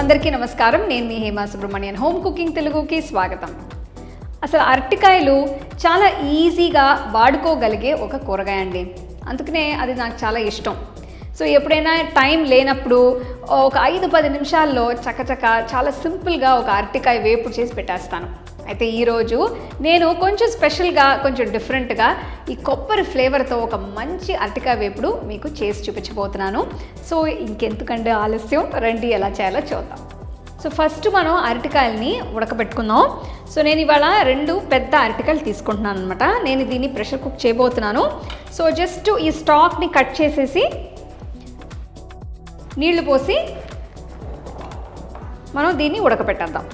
అందరికీ నమస్కారం నేను మీ హేమా సుబ్రహ్మణ్యన్ హోమ్ కుకింగ్ తెలుగుకి స్వాగతం అసలు అరటికాయలు చాలా ఈజీగా వాడుకోగలిగే ఒక కూరగాయ అండి అందుకనే అది నాకు చాలా ఇష్టం సో ఎప్పుడైనా టైం లేనప్పుడు ఒక ఐదు పది నిమిషాల్లో చకచక చాలా సింపుల్గా ఒక అరటికాయ వేపుడు చేసి పెట్టేస్తాను అయితే ఈరోజు నేను కొంచెం స్పెషల్గా కొంచెం డిఫరెంట్గా ఈ కొబ్బరి ఫ్లేవర్తో ఒక మంచి అరటికాయ వేపుడు మీకు చేసి చూపించబోతున్నాను సో ఇంకెందుకంటే ఆలస్యం రండి ఎలా చేయాలో చూద్దాం సో ఫస్ట్ మనం అరటికాయలని ఉడకబెట్టుకుందాం సో నేను ఇవాళ రెండు పెద్ద అరటికాయలు తీసుకుంటున్నాను అనమాట నేను దీన్ని ప్రెషర్ కుక్ చేయబోతున్నాను సో జస్ట్ ఈ స్టాక్ని కట్ చేసేసి నీళ్లు పోసి మనం దీన్ని ఉడకపెట్టేద్దాం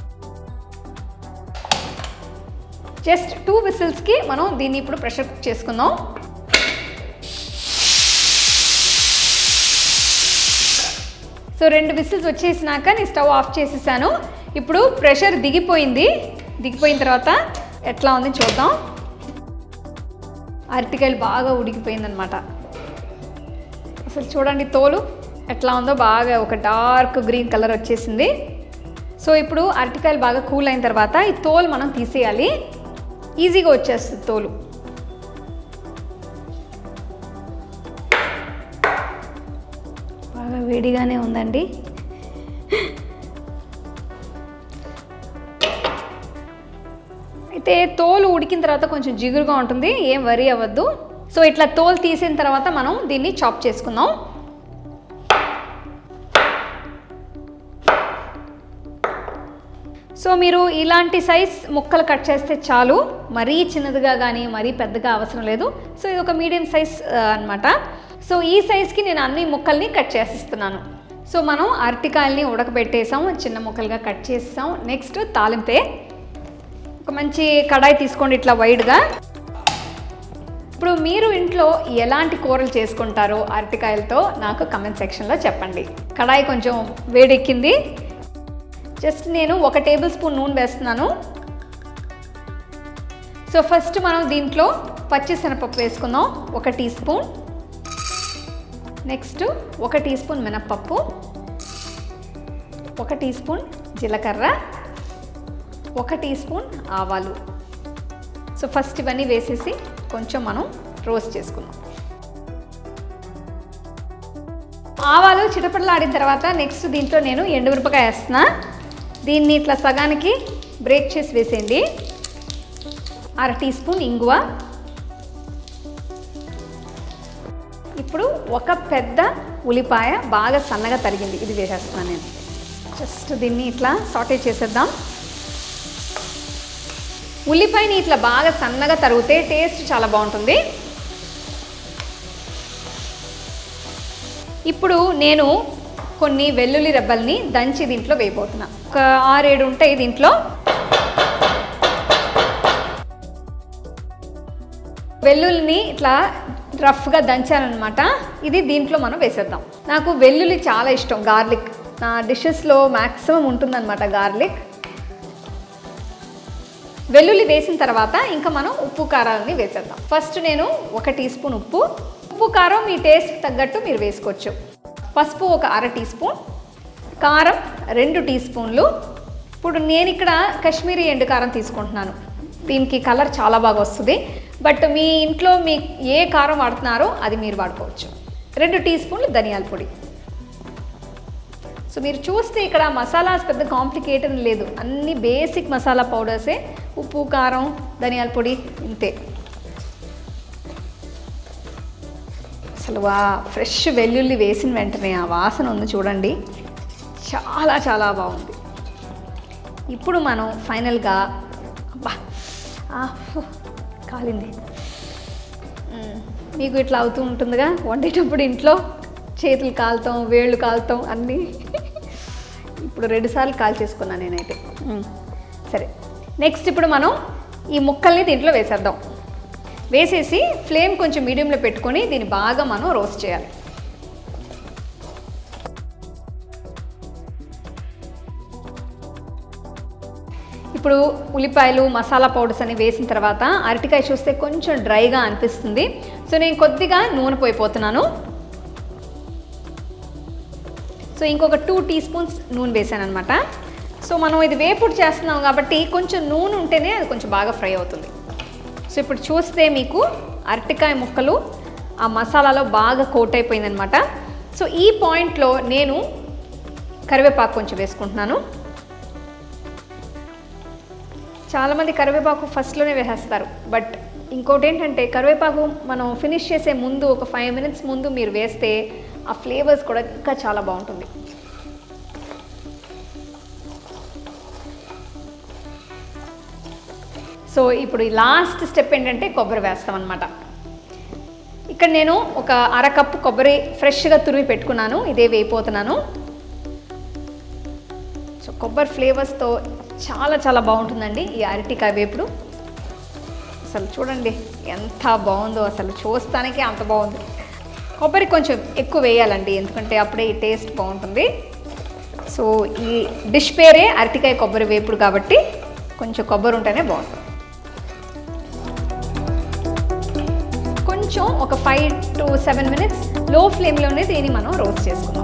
జస్ట్ టూ విసిల్స్కి మనం దీన్ని ఇప్పుడు ప్రెషర్ కుక్ చేసుకుందాం సో రెండు విసిల్స్ వచ్చేసినాక నేను స్టవ్ ఆఫ్ చేసేసాను ఇప్పుడు ప్రెషర్ దిగిపోయింది దిగిపోయిన తర్వాత ఎట్లా ఉంది చూద్దాం అరటికాయలు బాగా ఉడికిపోయిందనమాట అసలు చూడండి తోలు ఎట్లా ఉందో బాగా ఒక డార్క్ గ్రీన్ కలర్ వచ్చేసింది సో ఇప్పుడు అరటికాయలు బాగా కూల్ అయిన తర్వాత ఈ తోలు మనం తీసేయాలి ఈజీగా వచ్చేస్తుంది తోలు బాగా వేడిగానే ఉందండి అయితే తోలు ఉడికిన తర్వాత కొంచెం జిగురుగా ఉంటుంది ఏం వరి అవ్వద్దు సో ఇట్లా తోలు తీసిన తర్వాత మనం దీన్ని చాప్ చేసుకుందాం సో మీరు ఇలాంటి సైజ్ ముక్కలు కట్ చేస్తే చాలు మరీ చిన్నదిగా కానీ మరీ పెద్దగా అవసరం లేదు సో ఇది ఒక మీడియం సైజ్ అనమాట సో ఈ సైజ్కి నేను అన్ని ముక్కల్ని కట్ చేసిస్తున్నాను సో మనం అరటికాయల్ని ఉడకబెట్టేసాం చిన్న ముక్కలుగా కట్ చేసాం నెక్స్ట్ తాలింపే ఒక మంచి కడాయి తీసుకోండి ఇట్లా వైడ్గా ఇప్పుడు మీరు ఇంట్లో ఎలాంటి కూరలు చేసుకుంటారో అరటికాయలతో నాకు కమెంట్ సెక్షన్లో చెప్పండి కడాయి కొంచెం వేడెక్కింది జస్ట్ నేను ఒక టేబుల్ స్పూన్ నూనె వేస్తున్నాను సో ఫస్ట్ మనం దీంట్లో పచ్చిశనగపప్పు వేసుకుందాం ఒక టీ స్పూన్ నెక్స్ట్ ఒక టీ స్పూన్ మినప్పప్పు ఒక టీ స్పూన్ జీలకర్ర ఒక టీ స్పూన్ ఆవాలు సో ఫస్ట్ ఇవన్నీ వేసేసి కొంచెం మనం రోస్ట్ చేసుకుందాం ఆవాలు చిటపటలాడిన తర్వాత నెక్స్ట్ దీంట్లో నేను ఎండుమిరపకాయ వేస్తున్నా దీన్ని ఇట్లా సగానికి బ్రేక్ చేసి వేసేయండి అర టీ స్పూన్ ఇంగువ ఇప్పుడు ఒక పెద్ద ఉల్లిపాయ బాగా సన్నగా తరిగింది ఇది వేసేస్తున్నాను నేను జస్ట్ దీన్ని ఇట్లా సాటే చేసేద్దాం ఉల్లిపాయని ఇట్లా బాగా సన్నగా తరిగితే టేస్ట్ చాలా బాగుంటుంది ఇప్పుడు నేను కొన్ని వెల్లుల్లి రెబ్బల్ని దంచి దీంట్లో వేయబోతున్నా ఒక ఆరేడు ఉంటాయి దీంట్లో వెల్లుల్లిని ఇట్లా రఫ్గా దంచానమాట ఇది దీంట్లో మనం వేసేద్దాం నాకు వెల్లుల్లి చాలా ఇష్టం గార్లిక్ నా డిషెస్లో మ్యాక్సిమం ఉంటుందన్నమాట గార్లిక్ వెల్లుల్లి వేసిన తర్వాత ఇంకా మనం ఉప్పు కారాలని వేసేద్దాం ఫస్ట్ నేను ఒక టీ స్పూన్ ఉప్పు ఉప్పు కారం మీ టేస్ట్ తగ్గట్టు మీరు వేసుకోవచ్చు పసుపు ఒక అర టీ స్పూన్ కారం రెండు టీ స్పూన్లు ఇప్పుడు నేను ఇక్కడ కాశ్మీరీ ఎండు కారం తీసుకుంటున్నాను దీనికి కలర్ చాలా బాగా వస్తుంది బట్ మీ ఇంట్లో మీ ఏ కారం వాడుతున్నారో అది మీరు వాడుకోవచ్చు రెండు టీ స్పూన్లు ధనియాల పొడి సో మీరు చూస్తే ఇక్కడ మసాలాస్ పెద్ద కాంప్లికేటెడ్ లేదు అన్ని బేసిక్ మసాలా పౌడర్సే ఉప్పు కారం ధనియాల పొడి ఇంతే అసలు వా ఫ్రెష్ వెల్లుల్లి వేసిన వెంటనే ఆ వాసన ఉంది చూడండి చాలా చాలా బాగుంది ఇప్పుడు మనం ఫైనల్గా అబ్బా ఆ, ఫు, కాలింది మ్మ్. మీకు ఇట్లా అవుతూ ఉంటుందిగా వండేటప్పుడు ఇంట్లో చేతులు కాలుతాం వేళ్ళు కాలుతాం అన్నీ ఇప్పుడు రెండుసార్లు కాల్ చేసుకున్నాను నేనైతే మ్మ్. సరే నెక్స్ట్ ఇప్పుడు మనం ఈ ముక్కల్ని దీంట్లో వేసేద్దాం వేసేసి ఫ్లేమ్ కొంచెం మీడియంలో పెట్టుకొని దీన్ని బాగా మనం రోస్ట్ చేయాలి ఇప్పుడు ఉల్లిపాయలు మసాలా పౌడర్స్ అని వేసిన తర్వాత అరటికాయ చూస్తే కొంచెం డ్రైగా అనిపిస్తుంది సో నేను కొద్దిగా నూనె పోయిపోతున్నాను సో ఇంకొక టూ టీ స్పూన్స్ నూనె వేసాను అనమాట సో మనం ఇది వేపుడు చేస్తున్నాం కాబట్టి కొంచెం నూనె ఉంటేనే అది కొంచెం బాగా ఫ్రై అవుతుంది సో ఇప్పుడు చూస్తే మీకు అరటికాయ ముక్కలు ఆ మసాలాలో బాగా కోట్ అయిపోయిందనమాట సో ఈ పాయింట్లో నేను కరివేపాకు కొంచెం వేసుకుంటున్నాను చాలామంది కరివేపాకు ఫస్ట్లోనే వేసేస్తారు బట్ ఇంకోటి ఏంటంటే కరివేపాకు మనం ఫినిష్ చేసే ముందు ఒక ఫైవ్ మినిట్స్ ముందు మీరు వేస్తే ఆ ఫ్లేవర్స్ కూడా ఇంకా చాలా బాగుంటుంది సో ఇప్పుడు ఈ లాస్ట్ స్టెప్ ఏంటంటే కొబ్బరి వేస్తాం అనమాట ఇక్కడ నేను ఒక అరకప్పు కొబ్బరి ఫ్రెష్గా తురిమి పెట్టుకున్నాను ఇదే వేయిపోతున్నాను సో కొబ్బరి ఫ్లేవర్స్తో చాలా చాలా బాగుంటుందండి ఈ అరటికాయ వేపుడు అసలు చూడండి ఎంత బాగుందో అసలు చూస్తానికే అంత బాగుంది కొబ్బరి కొంచెం ఎక్కువ వేయాలండి ఎందుకంటే అప్పుడే ఈ టేస్ట్ బాగుంటుంది సో ఈ డిష్ పేరే అరటికాయ కొబ్బరి వేపుడు కాబట్టి కొంచెం కొబ్బరి ఉంటేనే బాగుంటుంది కొంచెం ఒక ఫైవ్ టు సెవెన్ మినిట్స్ లో ఫ్లేమ్లోనే దీన్ని మనం రోస్ట్ చేసుకుందాం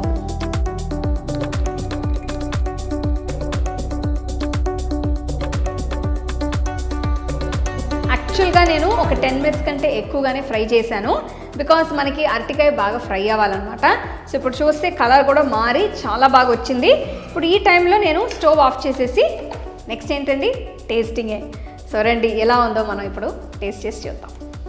యాక్చువల్గా నేను ఒక టెన్ మినిట్స్ కంటే ఎక్కువగానే ఫ్రై చేశాను బికాస్ మనకి అరటికాయ బాగా ఫ్రై అవ్వాలన్నమాట సో ఇప్పుడు చూస్తే కలర్ కూడా మారి చాలా బాగా వచ్చింది ఇప్పుడు ఈ టైంలో నేను స్టవ్ ఆఫ్ చేసేసి నెక్స్ట్ ఏంటండి టేస్టింగే సో రండి ఎలా ఉందో మనం ఇప్పుడు టేస్ట్ చేసి చూద్దాం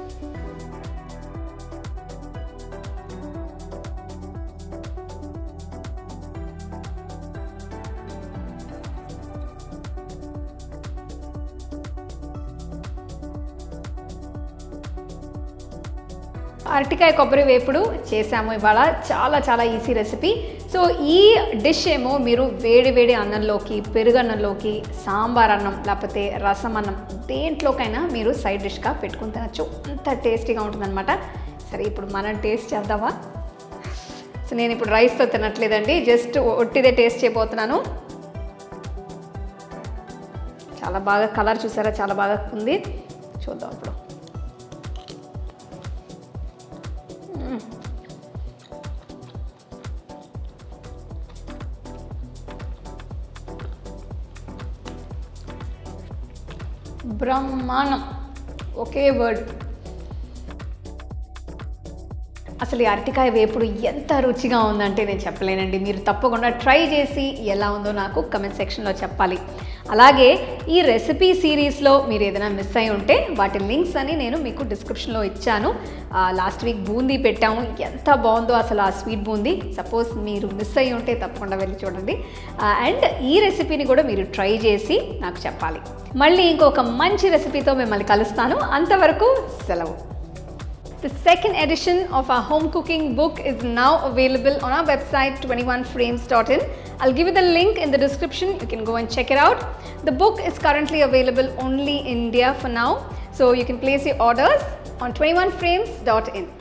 అరటికాయ కొబ్బరి వేపుడు చేసాము ఇవాళ చాలా చాలా ఈజీ రెసిపీ సో ఈ డిష్ ఏమో మీరు వేడి వేడి అన్నంలోకి పెరుగన్నంలోకి సాంబార్ అన్నం లేకపోతే రసం అన్నం దేంట్లోకైనా మీరు సైడ్ డిష్గా పెట్టుకుని తినచ్చు అంత టేస్టీగా ఉంటుందన్నమాట సరే ఇప్పుడు మనం టేస్ట్ చేద్దామా సో నేను ఇప్పుడు రైస్తో తినట్లేదండి జస్ట్ ఒట్టిదే టేస్ట్ చేయబోతున్నాను చాలా బాగా కలర్ చూసారా చాలా బాగా ఉంది చూద్దాం ఇప్పుడు బ్రహ్మాండం ఒకే వర్డ్ అసలు ఈ అరటికాయ వేపుడు ఎంత రుచిగా ఉందంటే నేను చెప్పలేనండి మీరు తప్పకుండా ట్రై చేసి ఎలా ఉందో నాకు కమెంట్ సెక్షన్లో చెప్పాలి అలాగే ఈ రెసిపీ సిరీస్లో మీరు ఏదైనా మిస్ అయి ఉంటే వాటి లింక్స్ అని నేను మీకు డిస్క్రిప్షన్లో ఇచ్చాను లాస్ట్ వీక్ బూందీ పెట్టాము ఎంత బాగుందో అసలు ఆ స్వీట్ బూందీ సపోజ్ మీరు మిస్ అయి ఉంటే తప్పకుండా వెళ్ళి చూడండి అండ్ ఈ రెసిపీని కూడా మీరు ట్రై చేసి నాకు చెప్పాలి మళ్ళీ ఇంకొక మంచి రెసిపీతో మిమ్మల్ని కలుస్తాను అంతవరకు సెలవు The second edition of our home cooking book is now available on our website 21frames.in. I'll give you the link in the description. You can go and check it out. The book is currently available only in India for now. So you can place your orders on 21frames.in.